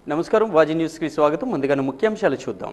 నమస్కారం వాజీ న్యూస్కి స్వాగతం ముందుగా ముఖ్యాంశాలు చూద్దాం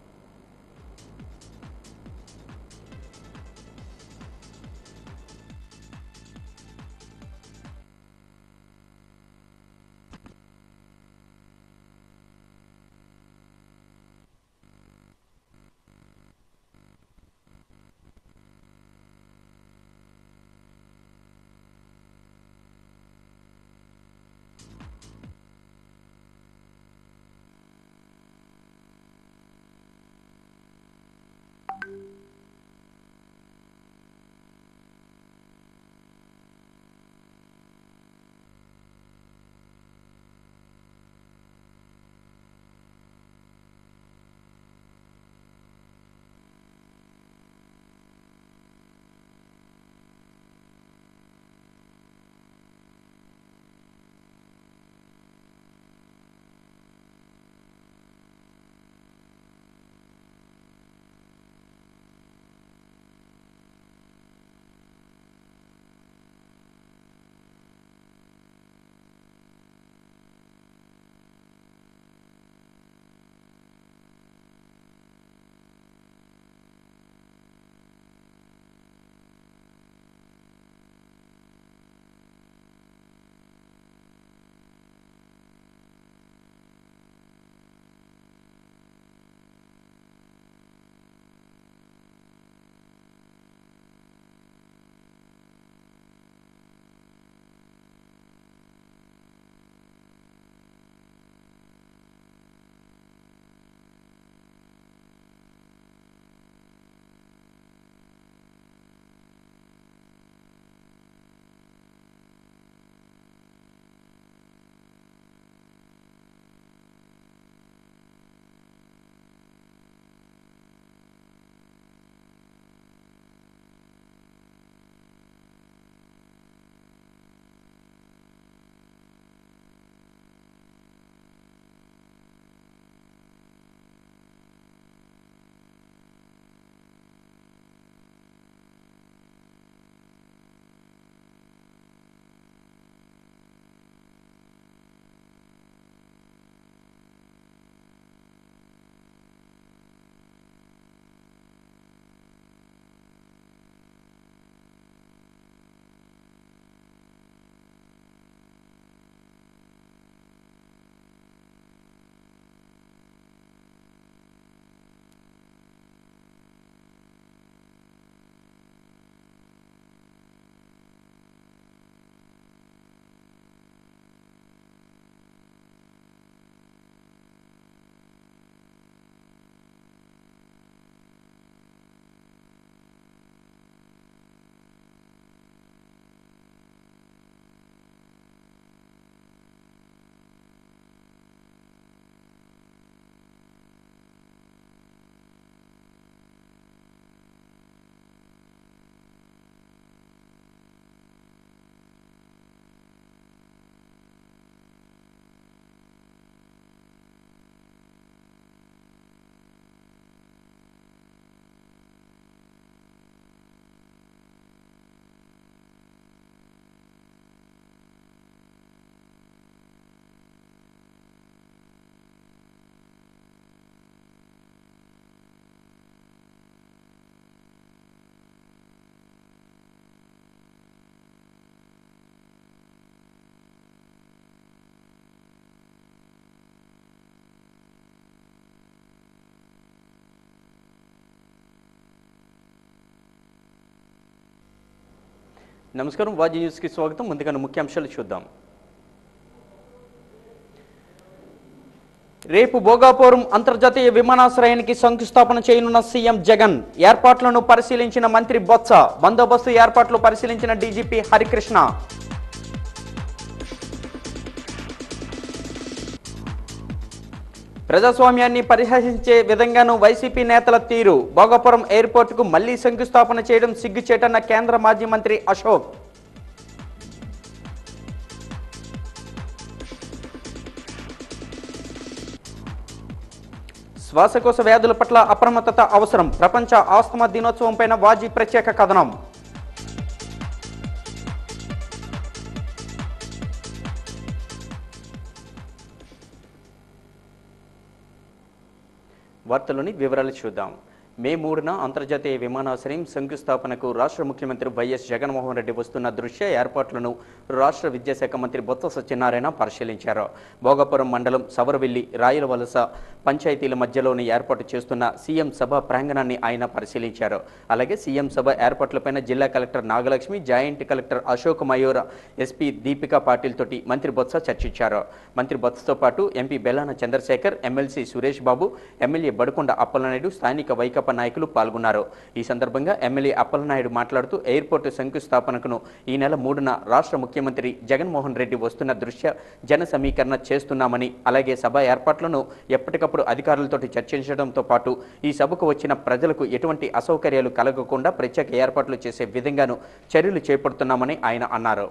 నమస్కారం వాజీ న్యూస్కి స్వాగతం ముందుగా ముఖ్యాంశాలు చూద్దాం రేపు భోగాపురం అంతర్జాతీయ విమానాశ్రయానికి శంకుస్థాపన చేయనున్న సీఎం జగన్ ఏర్పాట్లను పరిశీలించిన మంత్రి బొత్స బందోబస్తు ఏర్పాట్లు పరిశీలించిన డీజీపీ హరికృష్ణ ప్రజాస్వామ్యాన్ని పరిహసించే విధంగాను వైసీపీ నేతల తీరు భోగాపురం ఎయిర్పోర్టుకు మళ్లీ శంకుస్థాపన చేయడం సిగ్గుచేటన్న కేంద్ర మాజీ మంత్రి అశోక్ శ్వాసకోశ వ్యాధుల పట్ల అప్రమత్తత అవసరం ప్రపంచ ఆస్తమా దినోత్సవం పైన వాజీ ప్రత్యేక కథనం వార్తలోని వివరాలు చూద్దాం మే మూడున అంతర్జాతీయ విమానాశ్రయం శంకుస్థాపనకు రాష్ట్ర ముఖ్యమంత్రి వైఎస్ జగన్మోహన్ రెడ్డి వస్తున్న దృశ్య ఏర్పాట్లను రాష్ట్ర విద్యాశాఖ మంత్రి బొత్స సత్యనారాయణ పరిశీలించారు భోగపురం మండలం సవరవెల్లి రాయలవలస పంచాయతీల మధ్యలోని ఏర్పాటు చేస్తున్న సీఎం సభ ప్రాంగణాన్ని ఆయన పరిశీలించారు అలాగే సీఎం సభ ఏర్పాట్లపైన జిల్లా collector Nagalakshmi joint collector Ashok Mayura SP Deepika Patil తోటి మంత్రి బొత్స చర్చించారు మంత్రి బొత్సతో పాటు MP Bellana Chandrasekhar MLC Suresh Babu MLA Badukonda Appalanaidu స్థానిక వైకాపా నాయకులు పాల్గొన్నారు ఈ సందర్భంగా ఎమ్మెల్యే అప్పలనాయుడు మాట్లాడుతూ ఎయిర్పోర్టు శంకుస్థాపనకును ఈ నెల మూడున రాష్ట్ర ముఖ్యమంత్రి జగన్మోహన్ రెడ్డి వస్తున్న దృశ్య జన సమీకరణ చేస్తున్నామని అలాగే సభ ఏర్పాట్లను ఎప్పటికప్పుడు అధికారులతోటి చర్చించడంతో పాటు ఈ సభకు వచ్చిన ప్రజలకు ఎటువంటి అసౌకర్యాలు కలగకుండా ప్రత్యేక ఏర్పాట్లు చేసే విధంగాను చర్యలు చేపడుతున్నామని ఆయన అన్నారు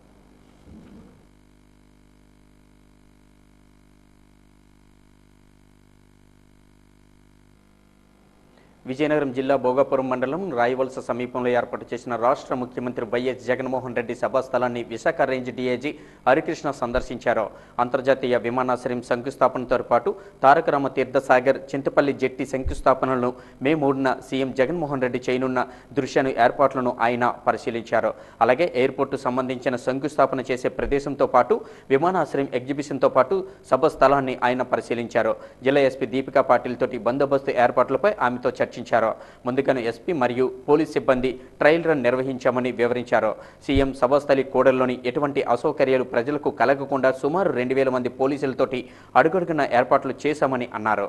విజయనగరం జిల్లా భోగాపురం మండలం రాయవలస సమీపంలో ఏర్పాటు చేసిన రాష్ట్ర ముఖ్యమంత్రి వైఎస్ జగన్మోహన్ రెడ్డి సభా స్థలాన్ని విశాఖ రేంజ్ డీఐజీ హరికృష్ణ సందర్శించారు అంతర్జాతీయ విమానాశ్రయం శంకుస్థాపనతో పాటు తారకరామ తీర్థసాగర్ చింతపల్లి జెట్టి శంకుస్థాపనలను మే మూడున సీఎం జగన్మోహన్ రెడ్డి చేయనున్న దృశ్యాన్ని ఏర్పాట్లను ఆయన పరిశీలించారు అలాగే ఎయిర్పోర్టు సంబంధించిన శంకుస్థాపన చేసే ప్రదేశంతో పాటు విమానాశ్రయం ఎగ్జిబిషన్తో పాటు సభ స్థలాన్ని ఆయన పరిశీలించారు జిల్లా ఎస్పీ దీపికా పాటిల్ తోటి బందోబస్తు ఏర్పాట్లపై ఆమెతో చర్చించారు ముందుగానే ఎస్పీ మరియు పోలీస్ సిబ్బంది ట్రయల్ రన్ నిర్వహించామని వివరించారు సీఎం సభాస్థలి కూడల్లోని ఎటువంటి అసౌకర్యాలు ప్రజలకు కలగకుండా సుమారు రెండు వేల మంది పోలీసులతోటి అడుగడుగున ఏర్పాట్లు చేశామని అన్నారు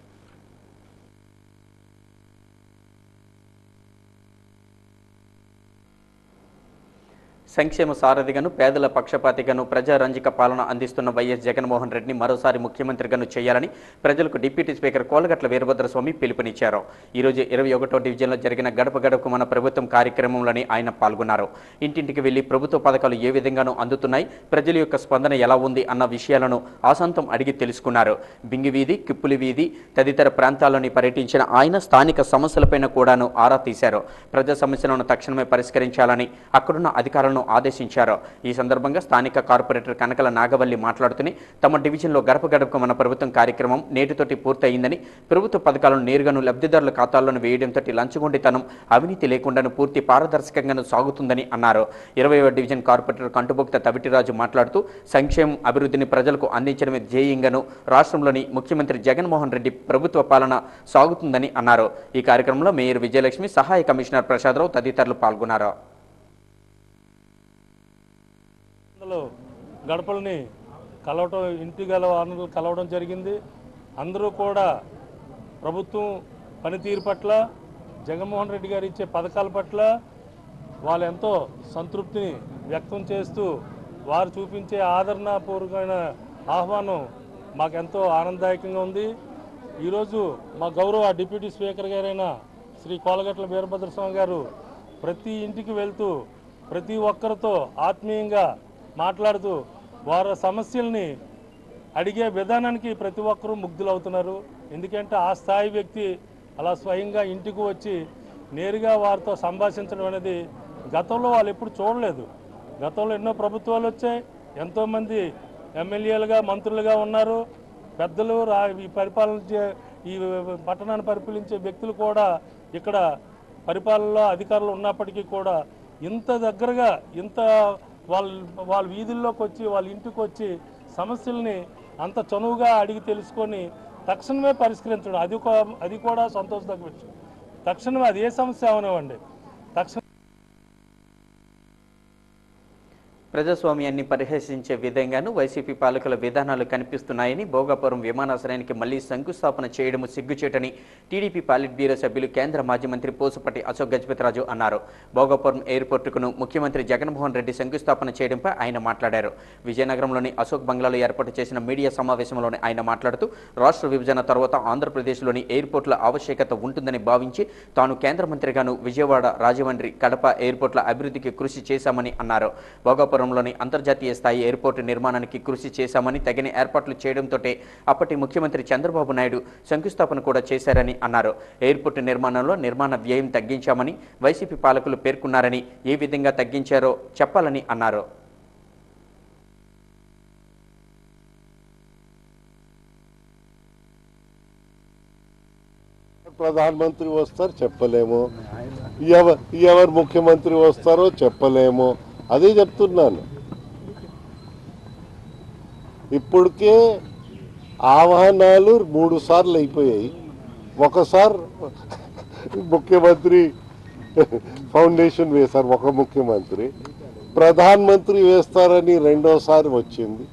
సంక్షేమ సారథిగాను పేదల పక్షపాతిగాను ప్రజారంజిక పాలన అందిస్తున్న వైఎస్ జగన్మోహన్ రెడ్డిని మరోసారి ముఖ్యమంత్రిగాను చేయాలని ప్రజలకు డిప్యూటీ స్పీకర్ కోలగట్ల వీరభద్రస్వామి పిలుపునిచ్చారు ఈరోజు ఇరవై ఒకటో డివిజన్లో జరిగిన గడప గడపకు మన ప్రభుత్వం కార్యక్రమంలోని ఆయన పాల్గొన్నారు ఇంటింటికి వెళ్లి ప్రభుత్వ పథకాలు ఏ విధంగానూ అందుతున్నాయి ప్రజల యొక్క స్పందన ఎలా ఉంది అన్న విషయాలను ఆసంతం అడిగి తెలుసుకున్నారు బింగి వీధి కిప్పులి వీధి తదితర ప్రాంతాల్లోని పర్యటించిన ఆయన స్థానిక సమస్యలపైన కూడాను ఆరా తీశారు ప్రజా సమస్యలను తక్షణమే పరిష్కరించాలని అక్కడున్న అధికారులను ఆదేశించారు ఈ సందర్భంగా స్థానిక కార్పొరేటర్ కనకల నాగవల్లి మాట్లాడుతూనే తమ డివిజన్లో గడప గడపకు మన ప్రభుత్వం కార్యక్రమం నేటితోటి పూర్తయిందని ప్రభుత్వ పథకాలను నేరుగాను లబ్ధిదారుల ఖాతాల్లోనే వేయడంతో లంచగొండితనం అవినీతి లేకుండాను పూర్తి పారదర్శకంగాను సాగుతుందని అన్నారు ఇరవైవ డివిజన్ కార్పొరేటర్ కంటుబొక్త తవిటిరాజు మాట్లాడుతూ సంక్షేమం అభివృద్ధిని ప్రజలకు అందించడమే ధ్యేయంగాను రాష్ట్రంలోని ముఖ్యమంత్రి జగన్మోహన్ రెడ్డి ప్రభుత్వ పాలన సాగుతుందని అన్నారు ఈ కార్యక్రమంలో మేయర్ విజయలక్ష్మి సహాయ కమిషనర్ ప్రసాదరావు తదితరులు పాల్గొన్నారు వందలు గడపల్ని కలవటం ఇంటి గల వానరులు కలవడం జరిగింది అందరూ కూడా ప్రభుత్వం పనితీరు పట్ల జగన్మోహన్ రెడ్డి గారు ఇచ్చే పథకాల పట్ల వాళ్ళు ఎంతో సంతృప్తిని వ్యక్తం చేస్తూ వారు చూపించే ఆదరణపూర్వకమైన ఆహ్వానం మాకెంతో ఆనందదాయకంగా ఉంది ఈరోజు మా గౌరవ డిప్యూటీ స్పీకర్ గారైన శ్రీ కోలగట్ల వీరభద్రస్వామి గారు ప్రతి ఇంటికి వెళ్తూ ప్రతి ఒక్కరితో ఆత్మీయంగా మాట్లాడుతూ వారి సమస్యల్ని అడిగే విధానానికి ప్రతి ఒక్కరూ ముగ్ధులవుతున్నారు ఎందుకంటే ఆ స్థాయి వ్యక్తి అలా స్వయంగా ఇంటికి వచ్చి నేరుగా వారితో సంభాషించడం అనేది గతంలో వాళ్ళు ఎప్పుడు చూడలేదు గతంలో ఎన్నో ప్రభుత్వాలు వచ్చాయి ఎంతోమంది ఎమ్మెల్యేలుగా మంత్రులుగా ఉన్నారు పెద్దలు రా ఈ పరిపాలించే ఈ పట్టణాన్ని పరిపాలించే వ్యక్తులు కూడా ఇక్కడ పరిపాలనలో అధికారులు ఉన్నప్పటికీ కూడా ఇంత దగ్గరగా ఇంత వాళ్ళ వాళ్ళ వీధుల్లోకి వచ్చి వాళ్ళ ఇంటికి వచ్చి సమస్యల్ని అంత చనువుగా అడిగి తెలుసుకొని తక్షణమే పరిష్కరించడం అది ఒక- అది కూడా సంతోషదగ్గ విషయం తక్షణమే అది ఏ సమస్య అవనివ్వండి తక్షణ ప్రజాస్వామ్యాన్ని పరిహసించే విధంగాను వైసీపీ పాలకుల విధానాలు కనిపిస్తున్నాయని భోగాపురం విమానాశ్రయానికి మళ్లీ శంకుస్థాపన చేయడం సిగ్గుచేటని టీడీపీ పాలిట్ బ్యూరో సభ్యులు కేంద్ర మాజీ మంత్రి పోసుపట్టి అశోక్ గజపతిరాజు అన్నారు భోగాపురం ఎయిర్పోర్టుకును ముఖ్యమంత్రి జగన్మోహన్ రెడ్డి శంకుస్థాపన చేయడంపై ఆయన మాట్లాడారు విజయనగరంలోని అశోక్ బంగ్లాలో ఏర్పాటు చేసిన మీడియా సమావేశంలోనే ఆయన మాట్లాడుతూ రాష్ట్ర విభజన తర్వాత ఆంధ్రప్రదేశ్లోని ఎయిర్పోర్టుల ఆవశ్యకత ఉంటుందని భావించి తాను కేంద్ర మంత్రిగాను విజయవాడ రాజమండ్రి కడప ఎయిర్పోర్టుల అభివృద్ధికి కృషి చేశామని అన్నారు భోగాపురంలోని అంతర్జాతీయ స్థాయి ఎయిర్పోర్టు నిర్మాణానికి కృషి చేశామని తగిన ఏర్పాట్లు చేయడంతో అప్పటి ముఖ్యమంత్రి చంద్రబాబు నాయుడు శంకుస్థాపన కూడా చేశారని అన్నారు ఎయిర్పోర్టు నిర్మాణంలో నిర్మాణ వ్యయం తగ్గించామని వైసీపీ పాలకులు పేర్కొన్నారని ఏ విధంగా తగ్గించారో చెప్పాలని అన్నారు ప్రధానమంత్రి వస్తారు చెప్పలేము ఎవ- ఎవరు ముఖ్యమంత్రి వస్తారో చెప్పలేము అదే చెప్తున్నాను ఇప్పటికే ఆహ్వానాలు మూడు సార్లు అయిపోయాయి ఒకసారి ముఖ్యమంత్రి ఫౌండేషన్ వేశారు ఒక ముఖ్యమంత్రి ప్రధానమంత్రి వేస్తారని రెండోసారి వచ్చింది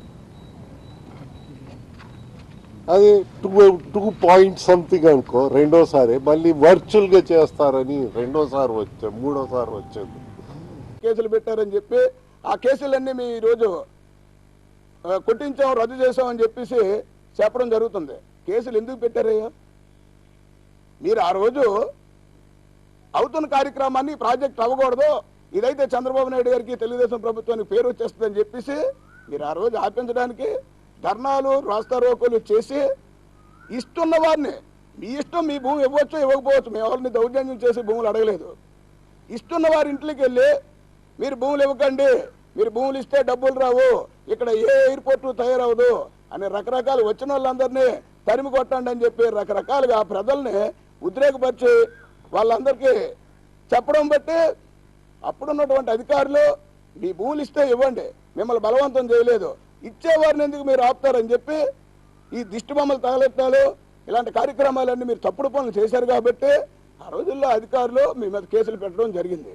అది టూ టూ పాయింట్ సంథింగ్ అనుకో రెండోసారి మళ్ళీ వర్చువల్గా చేస్తారని రెండోసారి వచ్చా మూడోసారి వచ్చింది కేసులు పెట్టారని చెప్పి ఆ కేసులన్నీ మీ ఈరోజు ఆ, కొట్టించాం రద్దు చేసామని చెప్పేసి చెప్పడం జరుగుతుంది కేసులు ఎందుకు పెట్టారయ్యా మీరు ఆ రోజు అవుతున్న కార్యక్రమాన్ని ప్రాజెక్ట్ అవ్వకూడదు ఇదైతే చంద్రబాబు నాయుడు గారికి తెలుగుదేశం ప్రభుత్వానికి పేరు వచ్చేస్తుందని చెప్పేసి మీరు ఆ రోజు ఆపించడానికి ధర్నాలు రాస్తారోకోలు చేసి ఇస్తున్న వారిని మీ ఇష్టం మీ భూమి ఇవ్వచ్చు ఇవ్వకపోవచ్చు మేము ఎవరిని దౌర్జన్యం చేసి భూములు అడగలేదు ఇస్తున్న వారి ఇంట్లోకి వెళ్ళి మీరు భూములు ఇవ్వకండి మీరు భూములు ఇస్తే డబ్బులు రావు ఇక్కడ ఏ ఎయిర్పోర్ట్ తయారవదు అని రకరకాల వచ్చిన వాళ్ళందరినీ తరిమి కొట్టండి అని చెప్పి రకరకాలుగా ప్రజల్ని ఉద్రేకపరిచి వాళ్ళందరికీ చెప్పడం బట్టి అప్పుడున్నటువంటి అధికారులు మీ భూములు ఇస్తే ఇవ్వండి మిమ్మల్ని బలవంతం చేయలేదు ఇచ్చేవారిని ఎందుకు మీరు ఆపుతారని చెప్పి ఈ దిష్టి బొమ్మలు తగలెట్టాలు ఇలాంటి కార్యక్రమాలన్నీ మీరు తప్పుడు పనులు చేశారు కాబట్టి ఆ రోజుల్లో అధికారులు మీ మీద కేసులు పెట్టడం జరిగింది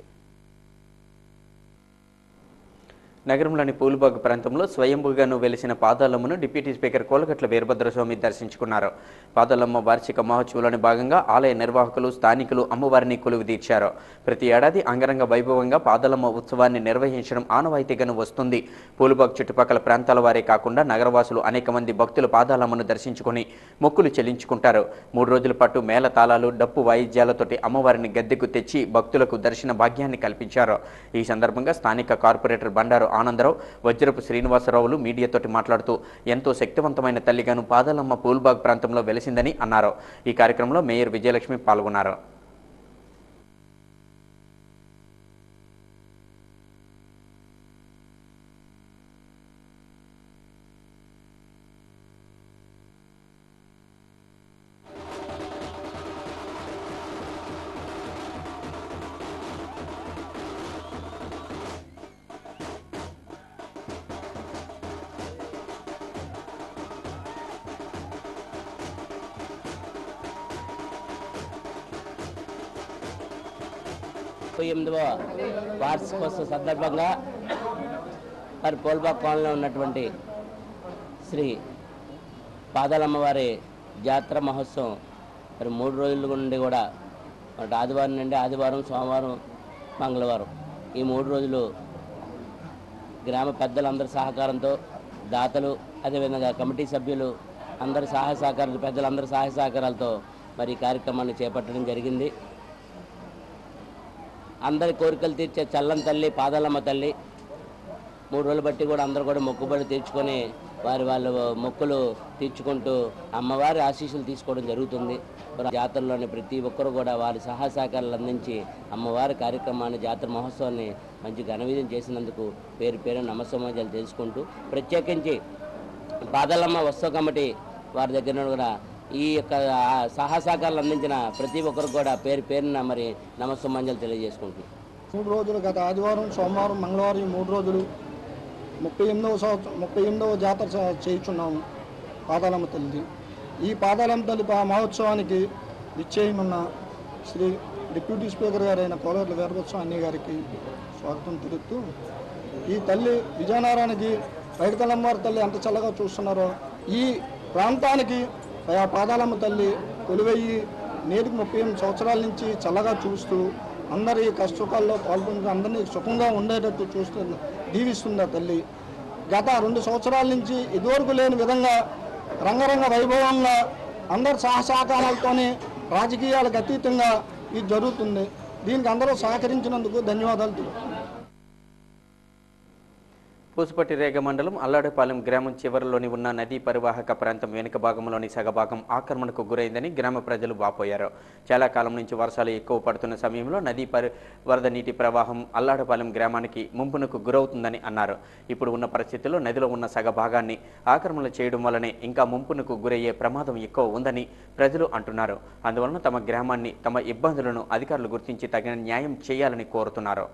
నగరంలోని పూల్బాగ్ ప్రాంతంలో స్వయంభుగాను వెలిసిన పాదాలమ్మను డిప్యూటీ స్పీకర్ కోలగట్ల వీరభద్రస్వామి దర్శించుకున్నారు పాదాలమ్మ వార్షిక మహోత్సవంలోని భాగంగా ఆలయ నిర్వాహకులు స్థానికులు అమ్మవారిని కొలువు తీర్చారు ప్రతి ఏడాది అంగరంగ వైభవంగా పాదాలమ్మ ఉత్సవాన్ని నిర్వహించడం ఆనవాయితీగాను వస్తుంది పూల్బాగ్ చుట్టుపక్కల ప్రాంతాల వారే కాకుండా నగరవాసులు అనేక మంది భక్తులు పాదాలమ్మను దర్శించుకొని మొక్కులు చెల్లించుకుంటారు మూడు రోజుల పాటు మేళ తాళాలు డప్పు వాయిద్యాలతోటి అమ్మవారిని గద్దెకు తెచ్చి భక్తులకు దర్శన భాగ్యాన్ని కల్పించారు ఈ సందర్భంగా స్థానిక కార్పొరేటర్ బండారు ఆనందరావు వజ్రపు శ్రీనివాసరావులు మీడియాతోటి మాట్లాడుతూ ఎంతో శక్తివంతమైన తల్లిగాను పాదాలమ్మ పూల్బాగ్ ప్రాంతంలో వెలిసిందని అన్నారు ఈ కార్యక్రమంలో మేయర్ విజయలక్ష్మి పాల్గొన్నారు ముప్పై ఎనిమిదవ వార్షికోత్సవ సందర్భంగా మరి పోల్బాగ్ కాలనీలో ఉన్నటువంటి శ్రీ పాదాలమ్మవారి జాతర మహోత్సవం మరి మూడు రోజుల నుండి కూడా మరి ఆదివారం నుండి ఆదివారం సోమవారం మంగళవారం ఈ మూడు రోజులు గ్రామ పెద్దలందరి సహకారంతో దాతలు అదేవిధంగా కమిటీ సభ్యులు అందరి సహాయ సహకారాలు పెద్దలందరి సహాయ సహకారాలతో మరి ఈ కార్యక్రమాన్ని చేపట్టడం జరిగింది అందరి కోరికలు తీర్చే చల్లం తల్లి పాదాలమ్మ తల్లి మూడు రోజులు బట్టి కూడా అందరూ కూడా మొక్కుబడి తీర్చుకొని వారి వాళ్ళ మొక్కులు తీర్చుకుంటూ అమ్మవారి ఆశీస్సులు తీసుకోవడం జరుగుతుంది మరి జాతరలోని ప్రతి ఒక్కరు కూడా వారి సహాయ సహకారాలు అందించి అమ్మవారి కార్యక్రమాన్ని జాతర మహోత్సవాన్ని మంచి ఘనవిధం చేసినందుకు పేరు పేరు నమస్సమాజాలు తెలుసుకుంటూ ప్రత్యేకించి పాదాలమ్మ ఉత్సవ కమిటీ వారి దగ్గర నుండి కూడా ఈ యొక్క ఆ సహాయ సహకారాలు అందించిన ప్రతి ఒక్కరికి కూడా పేరు పేరున మరి నమస్సమాజాలు తెలియజేసుకుంటున్నాం మూడు రోజులు గత ఆదివారం సోమవారం మంగళవారం ఈ మూడు రోజులు ముప్పై ఎనిమిదవ సంవత్సరం ముప్పై ఎనిమిదవ జాతర చే- చేయుచున్నాము పాదాలమ్మ తల్లిది ఈ పాదాలమ్మ తల్లి పా- మహోత్సవానికి విచ్చేయనున్న శ్రీ డిప్యూటీ స్పీకర్ గారైన కోలర్ల వీరభత్సం అన్నయ్య గారికి స్వాగతం తెలుపుతూ ఈ తల్లి విజయనగరానికి పైడితల్లమ్మవారి తల్లి ఎంత చల్లగా చూస్తున్నారో ఈ ప్రాంతానికి ఆ పాదాలమ్మ తల్లి కొలువయ్యి నేటికి ముప్పై ఎనిమిది సంవత్సరాల నుంచి చల్లగా చూస్తూ అందరి కష్టసుఖాల్లో పాల్గొని అందరినీ సుఖంగా ఉండేటట్టు చూస్తూ దీవిస్తుంది ఆ తల్లి గత రెండు సంవత్సరాల నుంచి ఇదివరకు లేని విధంగా రంగరంగ వైభవంగా అందరి సహసహకారాలతోనే రాజకీయాలకు అతీతంగా ఇది జరుగుతుంది దీనికి అందరూ సహకరించినందుకు ధన్యవాదాలు తెలుపుతున్నాను పూసుపట్టి రేగ మండలం అల్లాడపాలెం గ్రామం చివరిలోని ఉన్న నదీ పరివాహక ప్రాంతం వెనుక భాగంలోని సగభాగం ఆక్రమణకు గురైందని గ్రామ ప్రజలు వాపోయారు చాలా కాలం నుంచి వర్షాలు ఎక్కువ పడుతున్న సమయంలో నదీ పరి వరద నీటి ప్రవాహం అల్లాడపాలెం గ్రామానికి ముంపునకు గురవుతుందని అన్నారు ఇప్పుడు ఉన్న పరిస్థితుల్లో నదిలో ఉన్న సగభాగాన్ని ఆక్రమణ చేయడం వల్లనే ఇంకా ముంపునకు గురయ్యే ప్రమాదం ఎక్కువ ఉందని ప్రజలు అంటున్నారు అందువలన తమ గ్రామాన్ని తమ ఇబ్బందులను అధికారులు గుర్తించి తగిన న్యాయం చేయాలని కోరుతున్నారు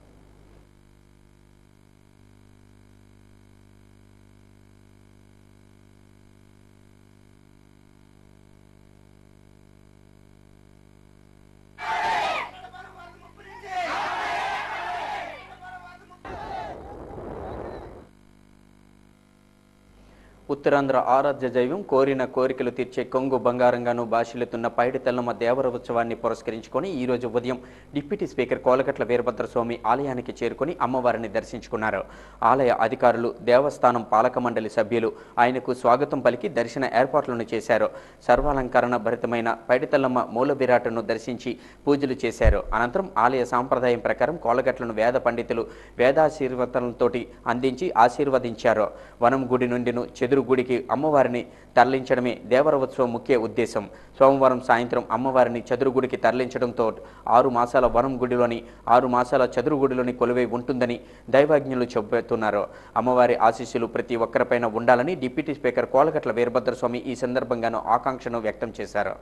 ఉత్తరాంధ్ర ఆరాధ్య దైవం కోరిన కోరికలు తీర్చే కొంగు బంగారంగాను భాషలుతున్న పైడి తెల్లమ్మ దేవర ఉత్సవాన్ని పురస్కరించుకొని ఈ రోజు ఉదయం డిప్యూటీ స్పీకర్ కోలగట్ల వీరభద్ర స్వామి ఆలయానికి చేరుకొని అమ్మవారిని దర్శించుకున్నారు ఆలయ అధికారులు దేవస్థానం పాలక మండలి సభ్యులు ఆయనకు స్వాగతం పలికి దర్శన ఏర్పాట్లను చేశారు సర్వాలంకరణ భరితమైన పైడి తెల్లమ్మ మూల విరాటను దర్శించి పూజలు చేశారు అనంతరం ఆలయ సాంప్రదాయం ప్రకారం కోలగట్లను వేద పండితులు వేదాశీర్వతలతోటి అందించి ఆశీర్వదించారు వనం గుడి నుండిను చెదురు గుడికి అమ్మవారిని తరలించడమే దేవర ఉత్సవం ముఖ్య ఉద్దేశం సోమవారం సాయంత్రం అమ్మవారిని చదురు గుడికి తరలించడంతో ఆరు మాసాల వనం గుడిలోని ఆరు మాసాల చదురు గుడిలోని కొలువై ఉంటుందని దైవజ్ఞులు చెబుతున్నారు అమ్మవారి ఆశీస్సులు ప్రతి ఒక్కరిపైన ఉండాలని డిప్యూటీ స్పీకర్ కోలగట్ల వీరభద్రస్వామి ఈ సందర్భంగాను ఆకాంక్షను వ్యక్తం చేశారు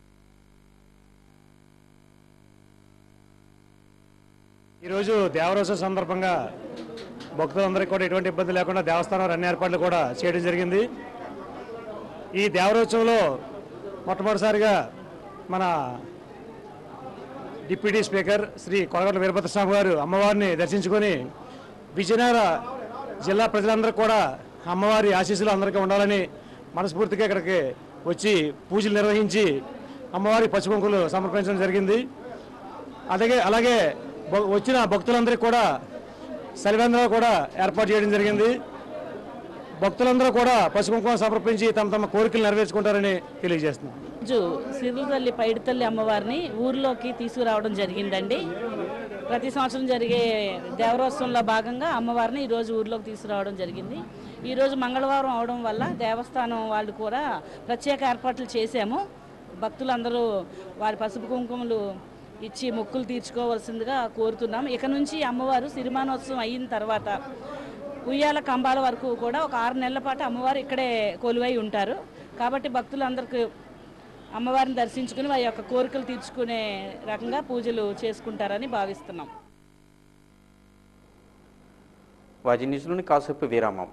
ఈరోజు దేవరోత్సవం సందర్భంగా భక్తులందరికీ కూడా ఎటువంటి ఇబ్బంది లేకుండా దేవస్థానం అన్ని ఏర్పాట్లు కూడా చేయడం జరిగింది ఈ దేవరోత్సవంలో మొట్టమొదటిసారిగా మన డిప్యూటీ స్పీకర్ శ్రీ కొలగట్ల వీరభద్ర స్వామి గారు అమ్మవారిని దర్శించుకొని విజయనగర జిల్లా ప్రజలందరూ కూడా అమ్మవారి ఆశీస్సులు అందరికీ ఉండాలని మనస్ఫూర్తిగా ఇక్కడికి వచ్చి పూజలు నిర్వహించి అమ్మవారి పసుకుంకులు సమర్పించడం జరిగింది అలాగే అలాగే భ- వచ్చిన భక్తులందరికీ కూడా సలివేంద్రాలు కూడా ఏర్పాటు చేయడం జరిగింది భక్తులందరూ కూడా పసుకుంకుమ సమర్పించి తమ తమ కోరికలు నెరవేర్చుకుంటారని తెలియజేస్తున్నాం రోజు సిరుల తల్లి పైడి తల్లి అమ్మవారిని ఊర్లోకి తీసుకురావడం జరిగిందండి ప్రతి సంవత్సరం జరిగే దేవరోత్సవంలో భాగంగా అమ్మవారిని ఈరోజు ఊర్లోకి తీసుకురావడం జరిగింది ఈరోజు మంగళవారం అవడం వల్ల దేవస్థానం వాళ్ళు కూడా ప్రత్యేక ఏర్పాట్లు చేశాము భక్తులందరూ వారి పసుపు కుంకుమలు ఇచ్చి మొక్కులు తీర్చుకోవాల్సిందిగా కోరుతున్నాం ఇక నుంచి అమ్మవారు సిరిమానోత్సవం అయిన తర్వాత ఉయ్యాల కంబాల వరకు కూడా ఒక ఆరు నెలల పాటు అమ్మవారు ఇక్కడే కొలువై ఉంటారు కాబట్టి భక్తులందరికీ అమ్మవారిని దర్శించుకుని వారి యొక్క కోరికలు తీర్చుకునే రకంగా పూజలు చేసుకుంటారని భావిస్తున్నాం వాజీ న్యూస్లోని కాసేపు విరామం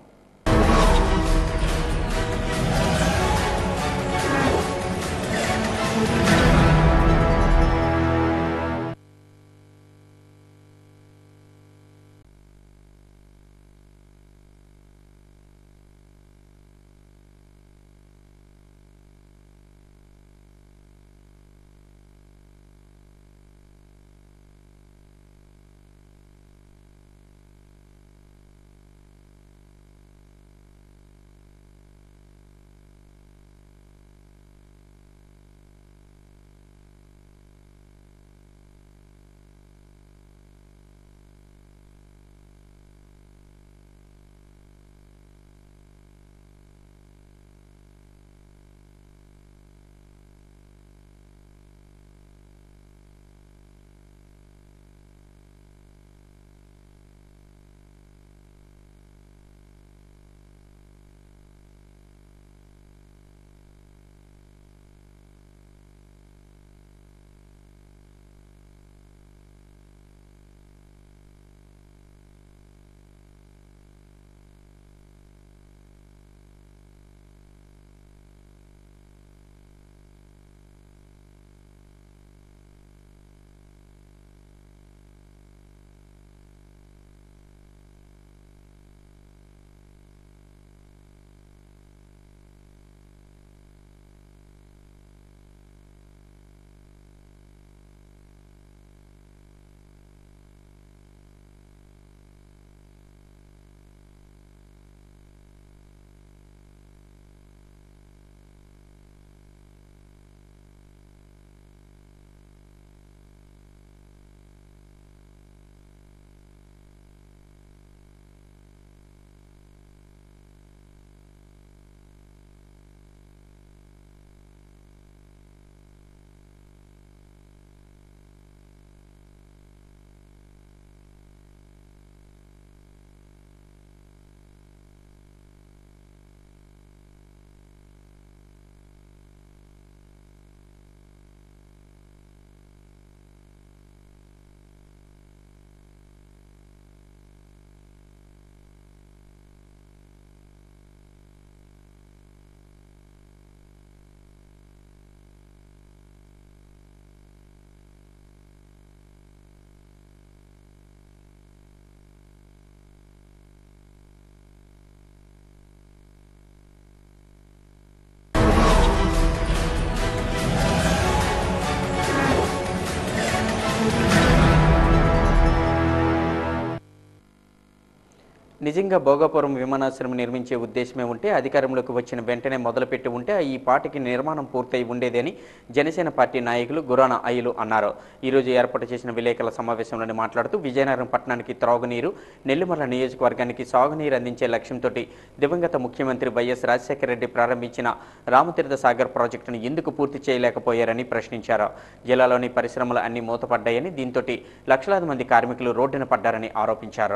నిజంగా భోగాపురం విమానాశ్రయం నిర్మించే ఉద్దేశమే ఉంటే అధికారంలోకి వచ్చిన వెంటనే మొదలుపెట్టి ఉంటే ఈ పాటికి నిర్మాణం పూర్తయి ఉండేదని జనసేన పార్టీ నాయకులు గురాన అయ్యలు అన్నారు ఈరోజు ఏర్పాటు చేసిన విలేకరుల సమావేశంలోని మాట్లాడుతూ విజయనగరం పట్టణానికి త్రాగునీరు నెల్లిమర్ల నియోజకవర్గానికి సాగునీరు అందించే లక్ష్యంతో దివంగత ముఖ్యమంత్రి వైఎస్ రాజశేఖర రెడ్డి ప్రారంభించిన రామతీర్థ సాగర్ ప్రాజెక్టును ఎందుకు పూర్తి చేయలేకపోయారని ప్రశ్నించారు జిల్లాలోని పరిశ్రమలు అన్ని మూతపడ్డాయని దీంతో లక్షలాది మంది కార్మికులు రోడ్డున పడ్డారని ఆరోపించారు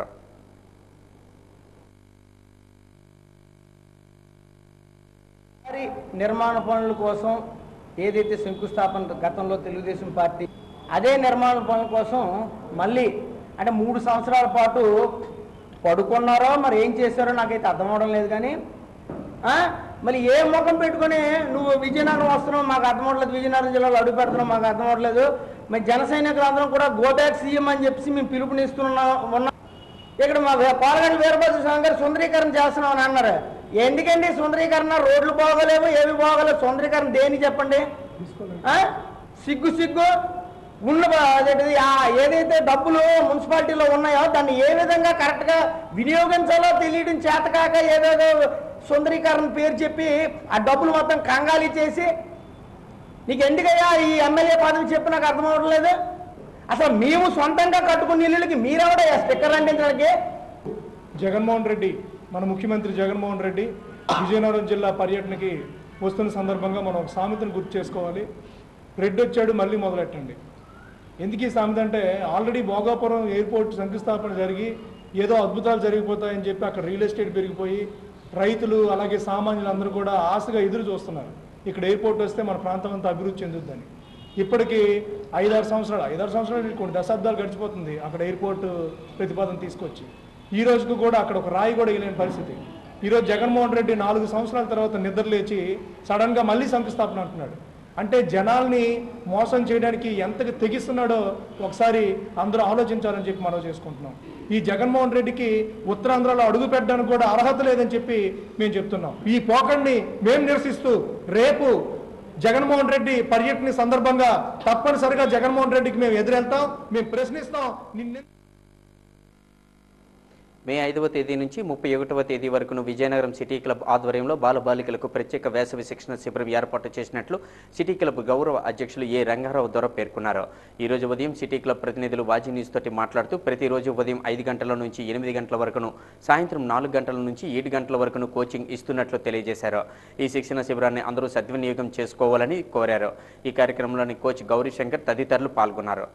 దారి నిర్మాణ పనుల కోసం ఏదైతే శంకుస్థాపన గతంలో తెలుగుదేశం పార్టీ అదే నిర్మాణ పనుల కోసం మళ్ళీ అంటే మూడు సంవత్సరాల పాటు పడుకున్నారో మరి ఏం చేశారో నాకైతే అర్థం అవడం లేదు కానీ ఆ? మళ్ళీ ఏ ముఖం పెట్టుకొని నువ్వు విజయనగరం వస్తున్నావు మాకు అర్థం అవట్లేదు విజయనగరం జిల్లాలో అడుగు పెడుతున్నావు మాకు అర్థం అవట్లేదు మరి జన సైనికులందరం కూడా గోబ్యాక్ సీఎం అని చెప్పేసి మేము పిలుపునిస్తున్నాం ఉన్నాం ఇక్కడ మా వే- పాలగండి వీరభద్ర స్వామి గారు సుందరీకరణ చేస్తున్నాం అని అన్నారు ఎందుకండి సుందరీకరణ రోడ్లు బాగోలేవు ఏవి బాగోలేవు సుందరీకరణ దేని చెప్పండి ఆ? సిగ్గు సిగ్గు ఉన్న బ- అదేంటిది ఆ ఏదైతే డబ్బులు మున్సిపాలిటీలో ఉన్నాయో దాన్ని ఏ విధంగా కరెక్ట్గా వినియోగించాలో తెలియడం చేతకాక ఏదేదో సుందరీకరణ పేరు చెప్పి ఆ డబ్బులు మొత్తం కంగాలి చేసి నీకు ఎందుకయ్యా ఈ ఎమ్మెల్యే పదవి చెప్పి నాకు అర్థం అవ్వట్లేదు అసలు మేము సొంతంగా కట్టుకున్న ఇల్లులకి మీరెవడయ్యా స్టిక్కర్ అంటించడానికి జగన్మోహన్ రెడ్డి మన ముఖ్యమంత్రి జగన్మోహన్ రెడ్డి విజయనగరం జిల్లా పర్యటనకి వస్తున్న సందర్భంగా మనం ఒక సామెతను గుర్తు చేసుకోవాలి రెడ్డి వచ్చాడు మళ్ళీ మొదలెట్టండి ఎందుకు ఈ సామెత అంటే ఆల్రెడీ భోగాపురం ఎయిర్పోర్ట్ శంకుస్థాపన జరిగి ఏదో అద్భుతాలు జరిగిపోతాయని చెప్పి అక్కడ రియల్ ఎస్టేట్ పెరిగిపోయి రైతులు అలాగే సామాన్యులు అందరూ కూడా ఆశగా ఎదురు చూస్తున్నారు ఇక్కడ ఎయిర్పోర్ట్ వస్తే మన ప్రాంతం అంతా అభివృద్ధి చెందుద్దని ఇప్పటికీ ఐదారు సంవత్సరాలు ఐదారు సంవత్సరాలు కొన్ని దశాబ్దాలు గడిచిపోతుంది అక్కడ ఎయిర్పోర్ట్ ప్రతిపాదన తీసుకొచ్చి ఈ రోజుకు కూడా అక్కడ ఒక రాయి కూడా వేయలేని పరిస్థితి ఈరోజు జగన్మోహన్ రెడ్డి నాలుగు సంవత్సరాల తర్వాత నిద్ర లేచి సడన్గా మళ్ళీ శంకుస్థాపన అంటున్నాడు అంటే జనాల్ని మోసం చేయడానికి ఎంతగా తెగిస్తున్నాడో ఒకసారి అందరూ ఆలోచించాలని చెప్పి మనం చేసుకుంటున్నాం ఈ జగన్మోహన్ రెడ్డికి ఉత్తరాంధ్రలో అడుగు పెట్టడానికి కూడా అర్హత లేదని చెప్పి మేము చెప్తున్నాం ఈ పోకడిని మేము నిరసిస్తూ రేపు జగన్మోహన్ రెడ్డి పర్యటన సందర్భంగా తప్పనిసరిగా జగన్మోహన్ రెడ్డికి మేము ఎదురెళ్తాం మేము ప్రశ్నిస్తాం నిన్న మే ఐదవ తేదీ నుంచి ముప్పై ఒకటవ తేదీ వరకును విజయనగరం సిటీ క్లబ్ ఆధ్వర్యంలో బాలబాలికలకు ప్రత్యేక వేసవి శిక్షణ శిబిరం ఏర్పాటు చేసినట్లు సిటీ క్లబ్ గౌరవ అధ్యక్షులు ఏ రంగారావు దొర పేర్కొన్నారు ఈ రోజు ఉదయం సిటీ క్లబ్ ప్రతినిధులు వాజీ న్యూస్ తోటి మాట్లాడుతూ ప్రతిరోజు ఉదయం ఐదు గంటల నుంచి ఎనిమిది గంటల వరకును సాయంత్రం నాలుగు గంటల నుంచి ఏడు గంటల వరకును కోచింగ్ ఇస్తున్నట్లు తెలియజేశారు ఈ శిక్షణ శిబిరాన్ని అందరూ సద్వినియోగం చేసుకోవాలని కోరారు ఈ కార్యక్రమంలోని కోచ్ గౌరీశంకర్ తదితరులు పాల్గొన్నారు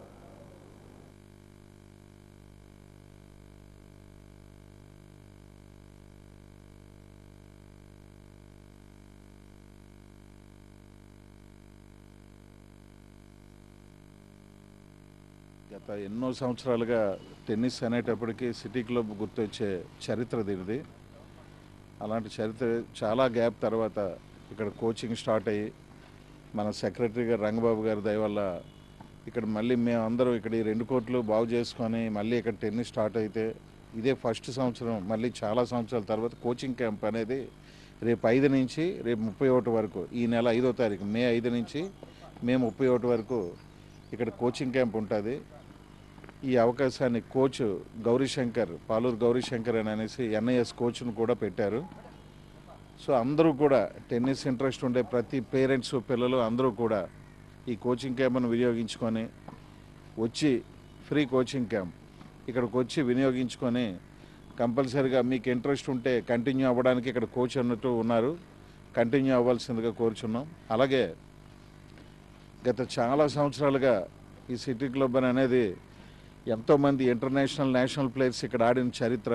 గత ఎన్నో సంవత్సరాలుగా టెన్నిస్ అనేటప్పటికీ సిటీ క్లబ్ గుర్తొచ్చే చరిత్ర దీనిది అలాంటి చరిత్ర చాలా గ్యాప్ తర్వాత ఇక్కడ కోచింగ్ స్టార్ట్ అయ్యి మన సెక్రటరీ గారు రంగబాబు గారి దయ వల్ల ఇక్కడ మళ్ళీ మేము అందరం ఇక్కడ ఈ రెండు కోట్లు బాగు చేసుకొని మళ్ళీ ఇక్కడ టెన్నిస్ స్టార్ట్ అయితే ఇదే ఫస్ట్ సంవత్సరం మళ్ళీ చాలా సంవత్సరాల తర్వాత కోచింగ్ క్యాంప్ అనేది రేపు ఐదు నుంచి రేపు ముప్పై ఒకటి వరకు ఈ నెల ఐదో తారీఖు మే ఐదు నుంచి మే ముప్పై ఒకటి వరకు ఇక్కడ కోచింగ్ క్యాంప్ ఉంటుంది ఈ అవకాశాన్ని కోచ్ గౌరీశంకర్ పాలూరు గౌరీశంకర్ అని అనేసి ఎన్ఐఎస్ కోచ్ను కూడా పెట్టారు సో అందరూ కూడా టెన్నిస్ ఇంట్రెస్ట్ ఉండే ప్రతి పేరెంట్స్ పిల్లలు అందరూ కూడా ఈ కోచింగ్ క్యాంప్ను వినియోగించుకొని వచ్చి ఫ్రీ కోచింగ్ క్యాంప్ ఇక్కడికి వచ్చి వినియోగించుకొని కంపల్సరీగా మీకు ఇంట్రెస్ట్ ఉంటే కంటిన్యూ అవ్వడానికి ఇక్కడ కోచ్ అన్నట్టు ఉన్నారు కంటిన్యూ అవ్వాల్సిందిగా కోరుచున్నాం అలాగే గత చాలా సంవత్సరాలుగా ఈ సిటీ క్లబ్ అని అనేది ఎంతోమంది ఇంటర్నేషనల్ నేషనల్ ప్లేయర్స్ ఇక్కడ ఆడిన చరిత్ర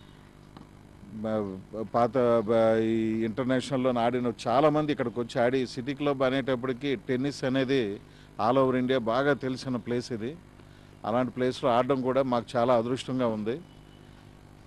బ- పాత బ- ఈ ఇంటర్నేషనల్లో ఆడిన చాలామంది ఇక్కడికి వచ్చి ఆడి సిటీ క్లబ్ అనేటప్పటికి టెన్నిస్ అనేది ఆల్ ఓవర్ ఇండియా బాగా తెలిసిన ప్లేస్ ఇది అలాంటి ప్లేస్లో ఆడడం కూడా మాకు చాలా అదృష్టంగా ఉంది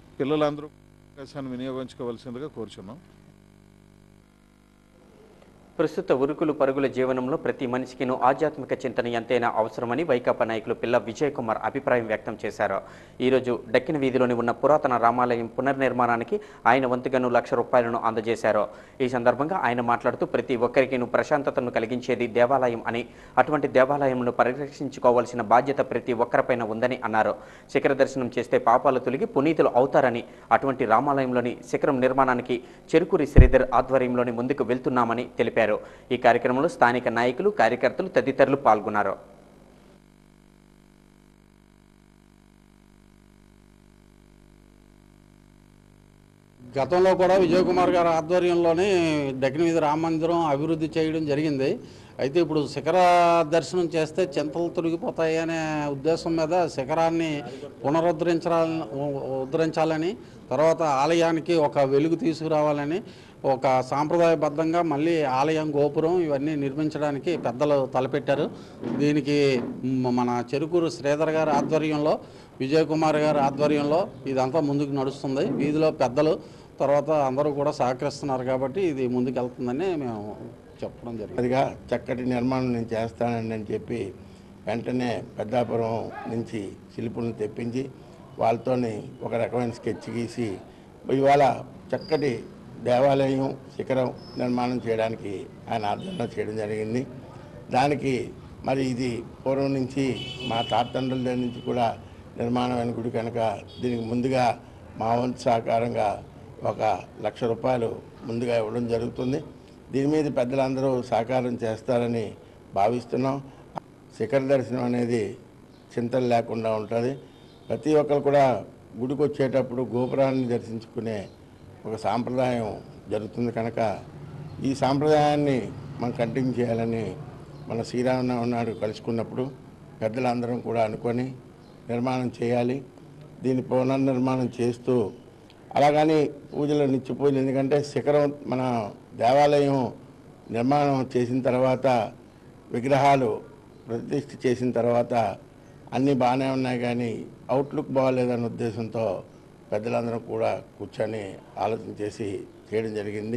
పిల్లలందరూ అవకాశాన్ని వినియోగించుకోవాల్సిందిగా కోరుచున్నాం ప్రస్తుత ఉరుకులు పరుగుల జీవనంలో ప్రతి మనిషికిను ఆధ్యాత్మిక చింతన ఎంతైనా అవసరమని వైకాపా నాయకులు పిల్ల విజయ్ కుమార్ అభిప్రాయం వ్యక్తం చేశారు ఈరోజు డక్కిన వీధిలోని ఉన్న పురాతన రామాలయం పునర్నిర్మాణానికి ఆయన వంతుగాను లక్ష రూపాయలను అందజేశారు ఈ సందర్భంగా ఆయన మాట్లాడుతూ ప్రతి ఒక్కరికిను ప్రశాంతతను కలిగించేది దేవాలయం అని అటువంటి దేవాలయంను పరిరక్షించుకోవాల్సిన బాధ్యత ప్రతి ఒక్కరిపైన ఉందని అన్నారు శిఖర దర్శనం చేస్తే పాపాలు తొలగి పునీతులు అవుతారని అటువంటి రామాలయంలోని శిఖరం నిర్మాణానికి చెరుకూరి శ్రీధర్ ఆధ్వర్యంలోని ముందుకు వెళ్తున్నామని తెలిపారు ఈ కార్యక్రమంలో స్థానిక నాయకులు కార్యకర్తలు తదితరులు పాల్గొన్నారు గతంలో కూడా విజయ్ కుమార్ గారి ఆధ్వర్యంలోనే దక్షిణ వీధి రామ మందిరం అభివృద్ధి చేయడం జరిగింది అయితే ఇప్పుడు శిఖర దర్శనం చేస్తే చింతలు తొలగిపోతాయి అనే ఉద్దేశం మీద శిఖరాన్ని పునరుద్ధరించాలని ఉద్ధరించాలని తర్వాత ఆలయానికి ఒక వెలుగు తీసుకురావాలని ఒక సాంప్రదాయబద్ధంగా మళ్ళీ ఆలయం గోపురం ఇవన్నీ నిర్మించడానికి పెద్దలు తలపెట్టారు దీనికి మ- మన చెరుకూరు శ్రీధర్ గారి ఆధ్వర్యంలో విజయ్ కుమార్ గారి ఆధ్వర్యంలో ఇదంతా ముందుకు నడుస్తుంది వీధిలో పెద్దలు తర్వాత అందరూ కూడా సహకరిస్తున్నారు కాబట్టి ఇది ముందుకు వెళ్తుందని మేము చెప్పడం జరిగింది అదిగా చక్కటి నిర్మాణం నేను చేస్తానండి అని చెప్పి వెంటనే పెద్దాపురం నుంచి శిల్పులను తెప్పించి వాళ్ళతోని ఒక రకమైన స్కెచ్ గీసి ఇవాళ చక్కటి దేవాలయం శిఖరం నిర్మాణం చేయడానికి ఆయన ఆధ్వర్యంలో చేయడం జరిగింది దానికి మరి ఇది పూర్వం నుంచి మా తాతండ్రుల దగ్గర నుంచి కూడా నిర్మాణమైన గుడి కనుక దీనికి ముందుగా మా వంతు సహకారంగా ఒక లక్ష రూపాయలు ముందుగా ఇవ్వడం జరుగుతుంది దీని మీద పెద్దలందరూ సహకారం చేస్తారని భావిస్తున్నాం శిఖర దర్శనం అనేది చింతలు లేకుండా ఉంటుంది ప్రతి ఒక్కరు కూడా గుడికి వచ్చేటప్పుడు గోపురాన్ని దర్శించుకునే ఒక సాంప్రదాయం జరుగుతుంది కనుక ఈ సాంప్రదాయాన్ని మనం కంటిన్యూ చేయాలని మన శ్రీరామనవమి నాడు కలుసుకున్నప్పుడు పెద్దలందరం కూడా అనుకొని నిర్మాణం చేయాలి దీన్ని పునర్నిర్మాణం చేస్తూ అలాగని పూజలు నిత్య పూజలు ఎందుకంటే శిఖరం మన దేవాలయం నిర్మాణం చేసిన తర్వాత విగ్రహాలు ప్రతిష్ఠ చేసిన తర్వాత అన్నీ బాగానే ఉన్నాయి కానీ అవుట్లుక్ బాగాలేదన్న ఉద్దేశంతో పెద్దలందరం కూడా కూర్చొని ఆలోచన చేసి చేయడం జరిగింది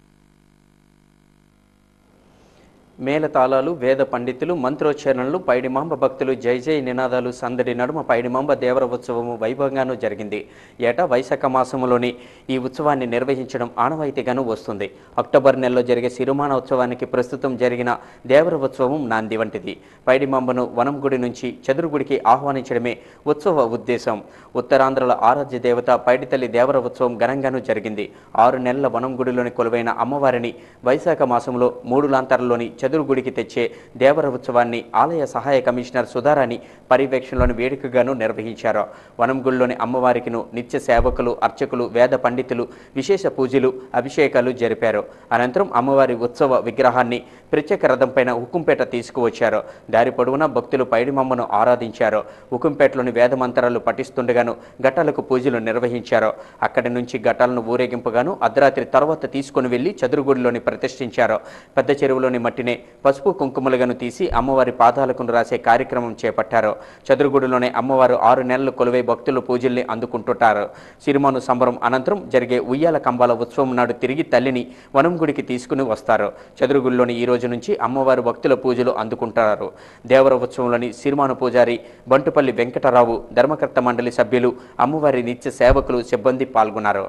మేళతాళాలు వేద పండితులు మంత్రోచ్చారణలు పైడిమాంబ భక్తులు జై జై నినాదాలు సందడి నడుమ పైడిమాంబ దేవర ఉత్సవము వైభవంగాను జరిగింది ఏటా వైశాఖ మాసములోని ఈ ఉత్సవాన్ని నిర్వహించడం ఆనవాయితీగాను వస్తుంది అక్టోబర్ నెలలో జరిగే సిరుమాన ఉత్సవానికి ప్రస్తుతం జరిగిన దేవర ఉత్సవం నాంది వంటిది పైడిమాంబను వనం గుడి నుంచి చదురుగుడికి ఆహ్వానించడమే ఉత్సవ ఉద్దేశం ఉత్తరాంధ్రల ఆరాధ్య దేవత పైడితల్లి దేవర ఉత్సవం ఘనంగాను జరిగింది ఆరు నెలల వనం గుడిలోని కొలువైన అమ్మవారిని వైశాఖ మాసంలో మూడు లాంతర్లలోని చదురుగుడికి తెచ్చే దేవర ఉత్సవాన్ని ఆలయ సహాయ కమిషనర్ సుధారాణి పర్యవేక్షణలోని వేడుకగాను నిర్వహించారు వనం గుడిలోని అమ్మవారికిను నిత్య సేవకులు అర్చకులు వేద పండితులు విశేష పూజలు అభిషేకాలు జరిపారు అనంతరం అమ్మవారి ఉత్సవ విగ్రహాన్ని ప్రత్యేక రథంపైన ఉక్కుంపేట తీసుకువచ్చారు దారి పొడవునా భక్తులు పైడిమమ్మను ఆరాధించారు ఉక్కుంపేటలోని వేద మంత్రాలు పఠిస్తుండగాను ఘటాలకు పూజలు నిర్వహించారు అక్కడి నుంచి ఘటాలను ఊరేగింపుగాను అర్ధరాత్రి తర్వాత తీసుకుని వెళ్లి చదురుగుడిలోని ప్రతిష్ఠించారు పెద్ద చెరువులోని మట్టినే పసుపు కుంకుమలుగాను తీసి అమ్మవారి పాదాలకు రాసే కార్యక్రమం చేపట్టారు చదురుగుడిలోనే అమ్మవారు ఆరు నెలలు కొలువై భక్తులు పూజల్ని అందుకుంటుంటారు సిరిమాను సంబరం అనంతరం జరిగే ఉయ్యాల కంబాల ఉత్సవం నాడు తిరిగి తల్లిని వనం గుడికి తీసుకుని వస్తారు చదురుగుడిలోని ఈ రోజు నుంచి అమ్మవారు భక్తుల పూజలు అందుకుంటారు దేవర ఉత్సవంలోని సిరిమాను పూజారి బంటుపల్లి వెంకటరావు ధర్మకర్త మండలి సభ్యులు అమ్మవారి నిత్య సేవకులు సిబ్బంది పాల్గొన్నారు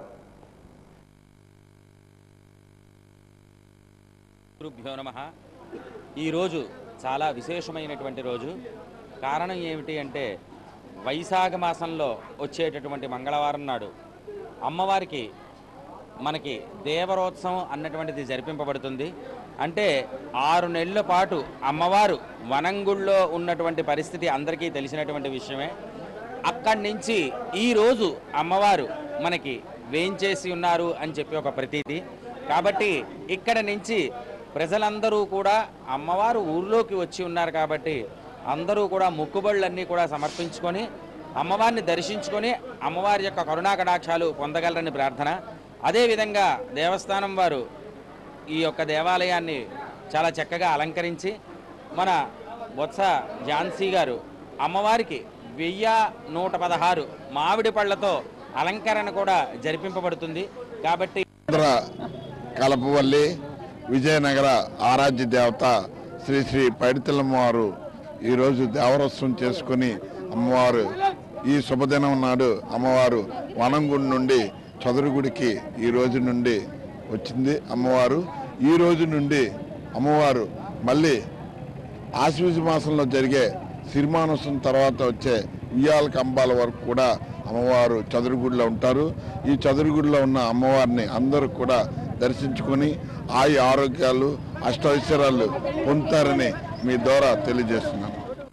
గురుభ్యో నమ ఈరోజు చాలా విశేషమైనటువంటి రోజు కారణం ఏమిటి అంటే వైశాఖ మాసంలో వచ్చేటటువంటి మంగళవారం నాడు అమ్మవారికి మనకి దేవరోత్సవం అన్నటువంటిది జరిపింపబడుతుంది అంటే ఆరు నెలల పాటు అమ్మవారు వనంగుళ్ళో ఉన్నటువంటి పరిస్థితి అందరికీ తెలిసినటువంటి విషయమే అక్కడి నుంచి ఈరోజు అమ్మవారు మనకి వేంచేసి ఉన్నారు అని చెప్పి ఒక ప్రతీతి కాబట్టి ఇక్కడ నుంచి ప్రజలందరూ కూడా అమ్మవారు ఊర్లోకి వచ్చి ఉన్నారు కాబట్టి అందరూ కూడా మొక్కుబళ్ళన్నీ కూడా సమర్పించుకొని అమ్మవారిని దర్శించుకొని అమ్మవారి యొక్క కరుణా కటాక్షాలు పొందగలరని ప్రార్థన అదేవిధంగా దేవస్థానం వారు ఈ యొక్క దేవాలయాన్ని చాలా చక్కగా అలంకరించి మన బొత్స ఝాన్సీ గారు అమ్మవారికి వెయ్యి నూట పదహారు మామిడి పళ్ళతో అలంకరణ కూడా జరిపింపబడుతుంది కాబట్టి ఆంధ్ర కలపవల్లి విజయనగర ఆరాధ్య దేవత శ్రీ శ్రీ పైడితల్లమ్మవారు ఈరోజు దేవరోత్సవం చేసుకుని అమ్మవారు ఈ శుభదినం నాడు అమ్మవారు వనంగుడి నుండి చదురుగుడికి ఈ రోజు నుండి వచ్చింది అమ్మవారు ఈ రోజు నుండి అమ్మవారు మళ్ళీ ఆశ్వీజ మాసంలో జరిగే సిరిమానోత్సవం తర్వాత వచ్చే ఉయ్యాల కంబాల వరకు కూడా అమ్మవారు చదురుగుడిలో ఉంటారు ఈ చదురుగుడిలో ఉన్న అమ్మవారిని అందరూ కూడా దర్శించుకొని ఆయు ఆరోగ్యాలు అష్టైశ్వర్యాలు పొందుతారని మీ ద్వారా తెలియజేస్తున్నాను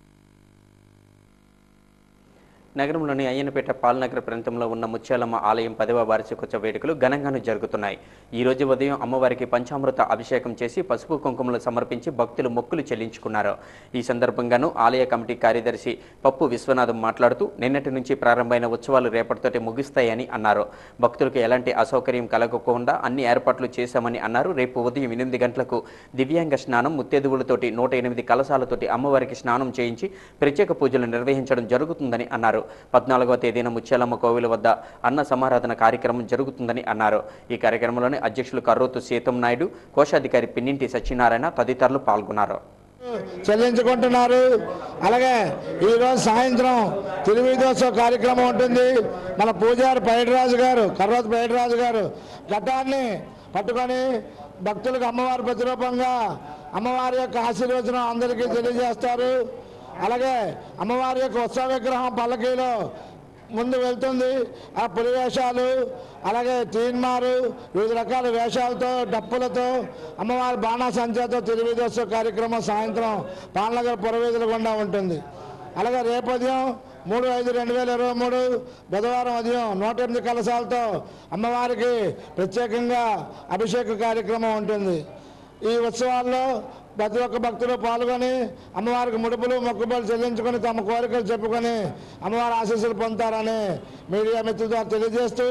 నగరంలోని అయ్యనపేట పాలనగర ప్రాంతంలో ఉన్న ముత్యాలమ్మ ఆలయం పదవ వార్షికోత్సవ వేడుకలు ఘనంగాను జరుగుతున్నాయి ఈ రోజు ఉదయం అమ్మవారికి పంచామృత అభిషేకం చేసి పసుపు కుంకుమలు సమర్పించి భక్తులు మొక్కులు చెల్లించుకున్నారు ఈ సందర్భంగాను ఆలయ కమిటీ కార్యదర్శి పప్పు విశ్వనాథం మాట్లాడుతూ నిన్నటి నుంచి ప్రారంభమైన ఉత్సవాలు రేపటితోటి ముగుస్తాయని అన్నారు భక్తులకు ఎలాంటి అసౌకర్యం కలగకుండా అన్ని ఏర్పాట్లు చేశామని అన్నారు రేపు ఉదయం ఎనిమిది గంటలకు దివ్యాంగ స్నానం ముత్తేదువులతోటి నూట ఎనిమిది కలశాలతోటి అమ్మవారికి స్నానం చేయించి ప్రత్యేక పూజలు నిర్వహించడం జరుగుతుందని అన్నారు పద్నాలుగవ తేదీన ముత్యాలమ్మ కోవిల వద్ద అన్న సమారాధన కార్యక్రమం జరుగుతుందని అన్నారు ఈ కార్యక్రమంలోని అధ్యక్షులు కర్రోతు సీతం నాయుడు కోశాధికారి పిన్నింటి సత్యనారాయణ తదితరులు పాల్గొన్నారు చెల్లించుకుంటున్నారు అలాగే ఈరోజు సాయంత్రం తిరువిదోత్సవ కార్యక్రమం ఉంటుంది మన పూజారి పైడిరాజు గారు కర్రోతు పైడిరాజు గారు ఘటాన్ని పట్టుకొని భక్తులకు అమ్మవారి ప్రతిరూపంగా అమ్మవారి యొక్క ఆశీర్వచనం అందరికీ తెలియజేస్తారు అలాగే అమ్మవారి యొక్క ఉత్సవ విగ్రహం పల్లకీలో ముందు వెళ్తుంది ఆ పులి వేషాలు అలాగే తీన్మారు వివిధ రకాల వేషాలతో డప్పులతో అమ్మవారి బాణాసంచాతో తిరువిదోత్సవ కార్యక్రమం సాయంత్రం పాలనగర్ పురవీధుల గుండా ఉంటుంది అలాగే రేపు ఉదయం మూడు ఐదు రెండు వేల ఇరవై మూడు బుధవారం ఉదయం నూట ఎనిమిది కలశాలతో అమ్మవారికి ప్రత్యేకంగా అభిషేక కార్యక్రమం ఉంటుంది ఈ ఉత్సవాల్లో ప్రతి ఒక్క భక్తులు పాల్గొని అమ్మవారికి ముడుపులు మొక్కుబడులు చెల్లించుకొని తమ కోరికలు చెప్పుకొని అమ్మవారి ఆశీస్సులు పొందుతారని మీడియా మిత్రులతో తెలియజేస్తూ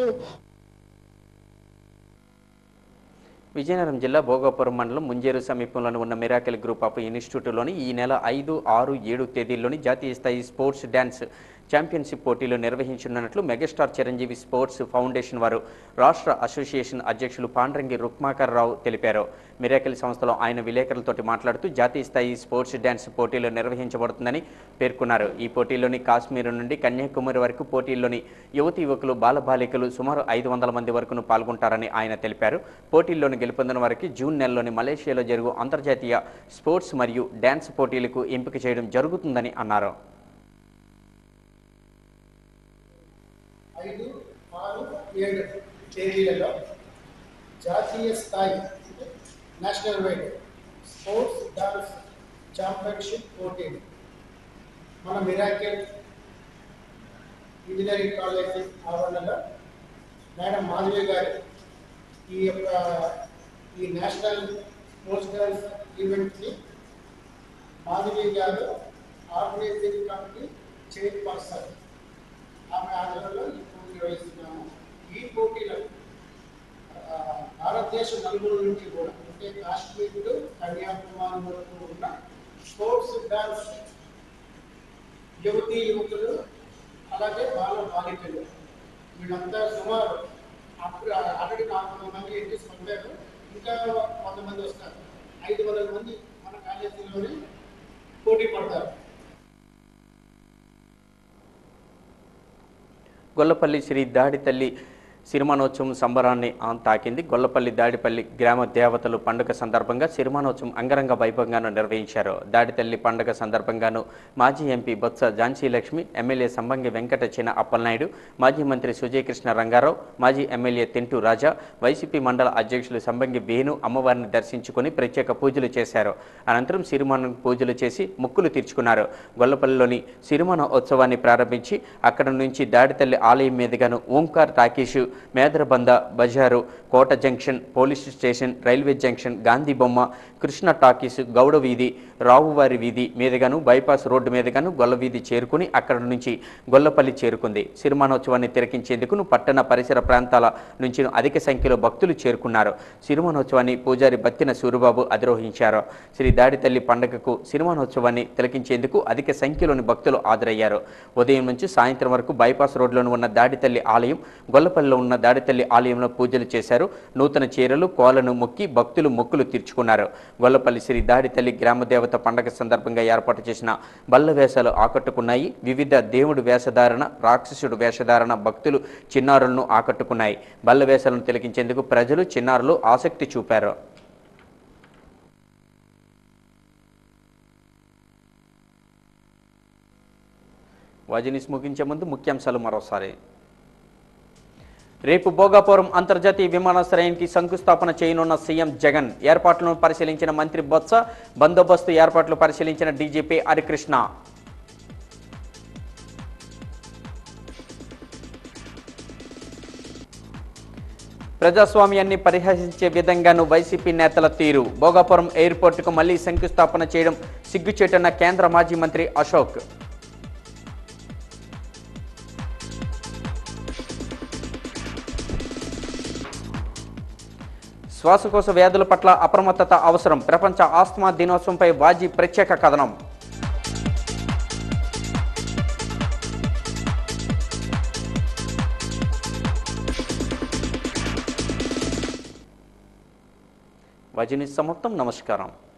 విజయనగరం జిల్లా భోగాపురం మండలం ముంజేరు సమీపంలోని ఉన్న మిరాకిల్ గ్రూప్ ఆఫ్ ఇన్స్టిట్యూట్లోని ఈ నెల ఐదు ఆరు ఏడు తేదీల్లోని జాతీయ స్థాయి స్పోర్ట్స్ డ్యాన్స్ ఛాంపియన్షిప్ పోటీలు నిర్వహించనున్నట్లు మెగాస్టార్ చిరంజీవి స్పోర్ట్స్ ఫౌండేషన్ వారు రాష్ట్ర అసోసియేషన్ అధ్యక్షులు పాండ్రంగి రుక్మాకర్ రావు తెలిపారు మిరాకిల్ సంస్థలో ఆయన విలేకరులతోటి మాట్లాడుతూ జాతీయ స్థాయి స్పోర్ట్స్ డ్యాన్స్ పోటీలు నిర్వహించబడుతుందని పేర్కొన్నారు ఈ పోటీల్లోని కాశ్మీర్ నుండి కన్యాకుమారి వరకు పోటీల్లోని యువతి యువకులు బాలబాలికలు సుమారు ఐదు వందల మంది వరకును పాల్గొంటారని ఆయన తెలిపారు పోటీల్లోని గెలుపొందిన వారికి జూన్ నెలలోని మలేషియాలో జరుగు అంతర్జాతీయ స్పోర్ట్స్ మరియు డ్యాన్స్ పోటీలకు ఎంపిక చేయడం జరుగుతుందని అన్నారు ఐదు ఆరు ఏడు తేదీలలో జాతీయ స్థాయి national wide sports dance championship పోటీలు మన మిరాకిల్ ఇంజనీరింగ్ కాలేజ్ ఆవరణలో మేడం మాధవి గారు ఈ యొక్క ఈ నేషనల్ స్పోర్ట్స్ డాన్స్ ఈవెంట్ని Madhavi garu organising committee chairperson ఆమె ఆధ్వర్యంలో ఈ పోటీ నిర్వహిస్తున్నాము ఈ పోటీలో ఆ, భారతదేశం నలుగురు నుంచి కూడా అంటే కాశ్మీర్ టు కన్యాకుమారి వరకు ఉన్న స్పోర్ట్స్ డాన్స్ యువతీ యువకులు అలాగే బాల బాలికలు వీళ్ళంతా సుమారు అప్పుడు ఆల్రెడీ నాలుగు వందల మంది ఎంట్రీస్ పంపారు ఇంకా కొంతమంది వస్తారు ఐదు వందల మంది మన కాలేజీలోనే పోటీ పడతారు గొల్లపల్లి శ్రీ దాడి తల్లి సిరిమానోత్సవం సంబరాన్ని ఆ తాకింది గొల్లపల్లి దాడిపల్లి గ్రామ దేవతలు పండుగ సందర్భంగా సిరిమానోత్సవం అంగరంగ వైభవంగాను నిర్వహించారు దాడితల్లి పండుగ సందర్భంగాను మాజీ ఎంపీ బొత్స ఝాన్సీ లక్ష్మి ఎమ్మెల్యే సంబంగి వెంకట చిన అప్పలనాయుడు మాజీ మంత్రి సుజయకృష్ణ రంగారావు మాజీ ఎమ్మెల్యే తెంటు రాజా వైసీపీ మండల అధ్యక్షులు సంబంగి వేణు అమ్మవారిని దర్శించుకుని ప్రత్యేక పూజలు చేశారు అనంతరం సిరిమానం పూజలు చేసి మొక్కులు తీర్చుకున్నారు గొల్లపల్లిలోని సిరిమాన ఉత్సవాన్ని ప్రారంభించి అక్కడ నుంచి దాడితల్లి ఆలయం మీదుగాను ఓంకార్ టాకీషు మేదరబంద బజారు కోట junction police station railway junction Gandhi బొమ్మ కృష్ణ టాకీస్ గౌడ వీధి రావువారి వీధి మీదుగాను బైపాస్ రోడ్డు మీదుగాను గొల్ల వీధి చేరుకుని అక్కడ నుంచి గొల్లపల్లి చేరుకుంది సిరిమానోత్సవాన్ని తిరకించేందుకు పట్టణ పరిసర ప్రాంతాల నుంచి అధిక సంఖ్యలో భక్తులు చేరుకున్నారు సిరిమానోత్సవాన్ని పూజారి బత్తిన సూరిబాబు అధిరోహించారు శ్రీ దాడితల్లి పండుగకు సిరిమానోత్సవాన్ని తిలకించేందుకు అధిక సంఖ్యలోని భక్తులు హాజరయ్యారు ఉదయం నుంచి సాయంత్రం వరకు బైపాస్ రోడ్లోని ఉన్న దాడితల్లి ఆలయం గొల్లపల్లిలో ఉన్న దాడితల్లి ఆలయంలో పూజలు చేశారు నూతన చీరలు కోలను మొక్కి భక్తులు మొక్కులు తీర్చుకున్నారు గొల్లపల్లి శ్రీ దాడితల్లి గ్రామదేవత పండగ సందర్భంగా ఏర్పాటు చేసిన బల్ల వేషాలు ఆకట్టుకున్నాయి వివిధ దేవుడు వేషధారణ రాక్షసుడు వేషధారణ భక్తులు చిన్నారులను ఆకట్టుకున్నాయి బల్ల వేషాలను తిలకించేందుకు ప్రజలు చిన్నారులు ఆసక్తి చూపారు వాజినిస్ ముగించే ముందు ముఖ్యాంశాలు మరోసారి రేపు భోగాపురం అంతర్జాతీయ విమానాశ్రయానికి శంకుస్థాపన చేయనున్న సీఎం జగన్ ఏర్పాట్లను పరిశీలించిన మంత్రి బొత్స బందోబస్తు ఏర్పాట్లు పరిశీలించిన డీజీపీ హరికృష్ణ ప్రజాస్వామ్యాన్ని పరిహసించే విధంగాను వైసీపీ నేతల తీరు భోగాపురం ఎయిర్పోర్టుకు మళ్లీ శంకుస్థాపన చేయడం సిగ్గుచేటన్న కేంద్ర మాజీ మంత్రి అశోక్ శ్వాసకోశ వ్యాధుల పట్ల అప్రమత్తత అవసరం ప్రపంచ ఆస్తమా దినోత్సవంపై వాజీ ప్రత్యేక కథనం వజని సమాప్తం నమస్కారం